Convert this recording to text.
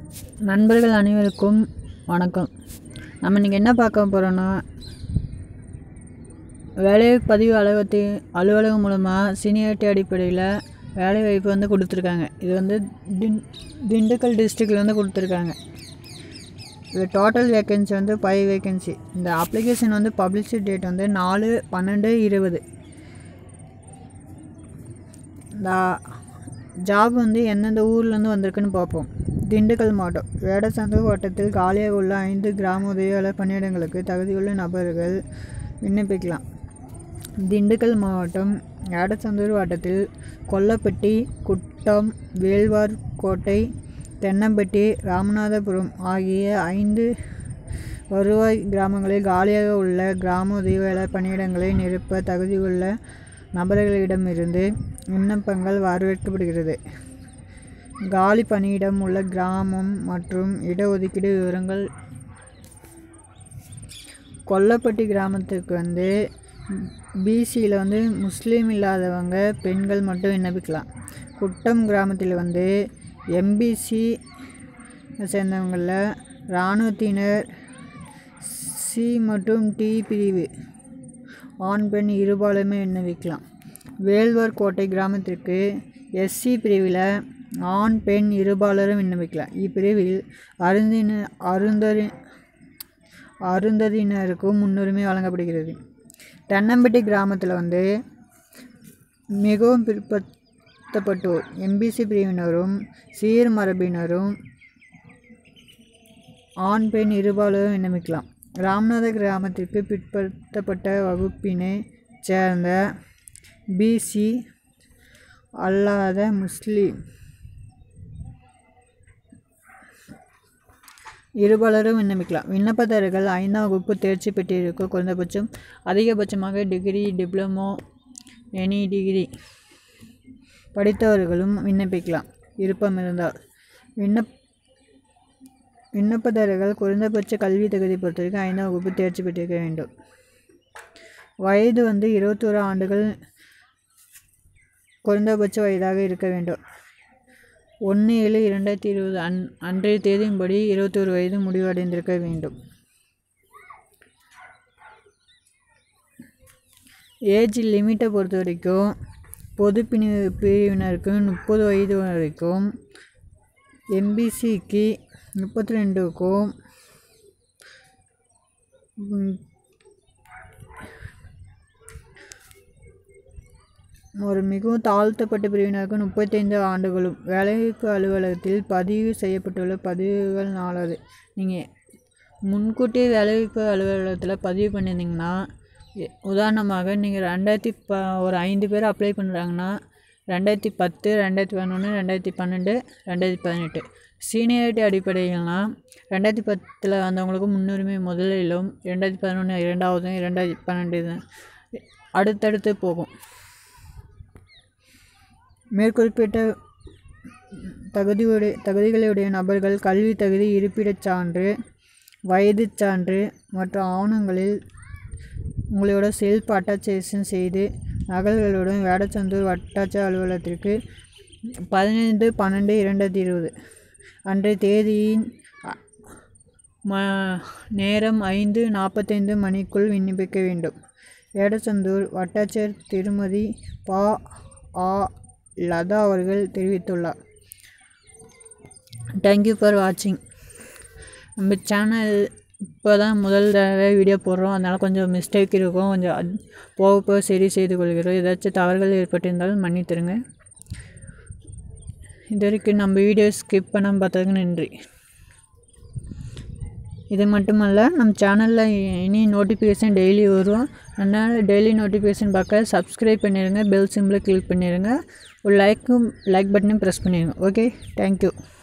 நண்பர்கள் அனைவருக்கும் வணக்கம் நம்ம இன்றைக்கி என்ன பார்க்க போகிறோன்னா வேலை பதிவு அலுவலகத்தை அலுவலகம் மூலமாக சீனியாரிட்டி அடிப்படையில் வேலை வாய்ப்பு வந்து கொடுத்துருக்காங்க இது வந்து திண் திண்டுக்கல் டிஸ்ட்ரிக்டில் வந்து கொடுத்துருக்காங்க இது டோட்டல் வேக்கன்சி வந்து ஃபைவ் வேக்கன்சி இந்த அப்ளிகேஷன் வந்து பப்ளிஷ் டேட் வந்து நாலு பன்னெண்டு இருபது இந்த ஜாப் வந்து எந்தெந்த ஊர்லேருந்து வந்திருக்குன்னு பார்ப்போம் திண்டுக்கல் மாவட்டம் வேடசந்தூர் வட்டத்தில் காலியாக உள்ள ஐந்து கிராம உதவியாளர் பணியிடங்களுக்கு தகுதியுள்ள நபர்கள் விண்ணப்பிக்கலாம் திண்டுக்கல் மாவட்டம் வேடசந்தூர் வட்டத்தில் கொல்லப்பட்டி குட்டம் வேல்வார்கோட்டை தென்னம்பட்டி ராமநாதபுரம் ஆகிய ஐந்து வருவாய் கிராமங்களில் காலியாக உள்ள கிராம உதவியாளர் பணியிடங்களை நிரப்ப தகுதியுள்ள நபர்களிடமிருந்து விண்ணப்பங்கள் வரவேற்கப்படுகிறது காலி பணியிடம் உள்ள கிராமம் மற்றும் இடஒதுக்கீடு விவரங்கள் கொல்லப்பட்டி கிராமத்துக்கு வந்து பிசியில் வந்து முஸ்லீம் இல்லாதவங்க பெண்கள் மட்டும் விண்ணப்பிக்கலாம் குட்டம் கிராமத்தில் வந்து எம்பிசி சேர்ந்தவங்களில் இராணுவத்தினர் சி மற்றும் டி பிரிவு ஆண் பெண் இருபாலுமே விண்ணப்பிக்கலாம் வேல்வர் கோட்டை கிராமத்திற்கு எஸ்சி பிரிவில் ஆண் பெண் இருபாலரும் விண்ணப்பிக்கலாம் இப்பிரிவில் அருந்தின அருந்தரி அருந்ததியினருக்கும் முன்னுரிமை வழங்கப்படுகிறது தென்னம்பட்டி கிராமத்தில் வந்து மிகவும் பிற்படுத்தப்பட்டோர் எம்பிசி பிரிவினரும் சீர் மரபினரும் ஆண் பெண் இருபாலரும் விண்ணப்பிக்கலாம் ராமநாத கிராமத்திற்கு பிற்படுத்தப்பட்ட வகுப்பினை சேர்ந்த பிசி அல்லாத முஸ்லீம் இருபாலரும் விண்ணப்பிக்கலாம் விண்ணப்பதாரர்கள் ஐந்தாம் வகுப்பு தேர்ச்சி பெற்றிருக்க குறைந்தபட்சம் அதிகபட்சமாக டிகிரி டிப்ளமோ எனி டிகிரி படித்தவர்களும் விண்ணப்பிக்கலாம் விருப்பம் இருந்தால் விண்ணப் விண்ணப்பதாரர்கள் குறைந்தபட்ச கல்வி தகுதி பொறுத்தவரைக்கும் ஐந்தாம் வகுப்பு தேர்ச்சி பெற்றிருக்க வேண்டும் வயது வந்து இருபத்தோரு ஆண்டுகள் குறைந்தபட்ச வயதாக இருக்க வேண்டும் ஒன்று ஏழு இரண்டாயிரத்தி இருபது அன் அன்றைய தேதியின்படி இருபத்தோரு வயது முடிவடைந்திருக்க வேண்டும் ஏஜ் லிமிட்டை பொறுத்த வரைக்கும் பொது பிரிவு பிரிவினருக்கு முப்பது வயது வரைக்கும் எம்பிசிக்கு முப்பத்தி ரெண்டுக்கும் ஒரு மிகவும் தாழ்த்தப்பட்ட பிரிவினருக்கு முப்பத்தைந்து ஆண்டுகளும் வேலைவாய்ப்பு அலுவலகத்தில் பதிவு செய்யப்பட்டுள்ள பதிவுகள் நாலாவது நீங்கள் முன்கூட்டியே வேலைவாய்ப்பு அலுவலகத்தில் பதிவு பண்ணியிருந்தீங்கன்னா உதாரணமாக நீங்கள் ரெண்டாயிரத்தி ப ஒரு ஐந்து பேர் அப்ளை பண்ணுறாங்கன்னா ரெண்டாயிரத்தி பத்து ரெண்டாயிரத்தி பதினொன்று ரெண்டாயிரத்தி பன்னெண்டு ரெண்டாயிரத்தி பதினெட்டு சீனியாரிட்டி அடிப்படையில்னால் ரெண்டாயிரத்தி பத்தில் வந்தவங்களுக்கு முன்னுரிமை முதலிலும் ரெண்டாயிரத்தி பதினொன்று இரண்டாவதும் ரெண்டாயிரத்தி பன்னெண்டு அடுத்தடுத்து போகும் மேற்குறிப்பிட்ட தகுதியுடைய தகுதிகளுடைய நபர்கள் கல்வி தகுதி இருப்பிடச் சான்று வயதுச் சான்று மற்றும் ஆவணங்களில் உங்களோட செல்ஃப் அட்டாச்சேஷன் செய்து நகல்களுடன் வேடச்சந்தூர் வட்டாட்சி அலுவலகத்திற்கு பதினைந்து பன்னெண்டு இரண்டாயிரத்தி இருபது அன்றைய தேதியின் ம நேரம் ஐந்து நாற்பத்தைந்து மணிக்குள் விண்ணப்பிக்க வேண்டும் வேடச்சந்தூர் வட்டாட்சியர் திருமதி பா ஆ லதா அவர்கள் தெரிவித்துள்ளார் தேங்க்யூ ஃபார் வாட்சிங் நம்ம சேனல் இப்போ தான் முதல் தடவை வீடியோ போடுறோம் அதனால் கொஞ்சம் மிஸ்டேக் இருக்கும் கொஞ்சம் போக போக சரி செய்து கொள்கிறோம் ஏதாச்சும் தவறுகள் ஏற்பட்டிருந்தாலும் மன்னித்துருங்க இது வரைக்கும் நம்ம வீடியோ ஸ்கிப் பண்ணாமல் பார்த்ததுக்கு நன்றி இது மட்டுமல்ல நம்ம சேனலில் இனி நோட்டிஃபிகேஷன் டெய்லி வரும் அதனால் டெய்லி நோட்டிஃபிகேஷன் பார்க்க சப்ஸ்கிரைப் பண்ணிடுங்க பெல் சிம்பிளை கிளிக் பண்ணிடுங்க ஒரு லைக்கும் லைக் பட்டனையும் ப்ரெஸ் பண்ணிடுங்க ஓகே தேங்க்யூ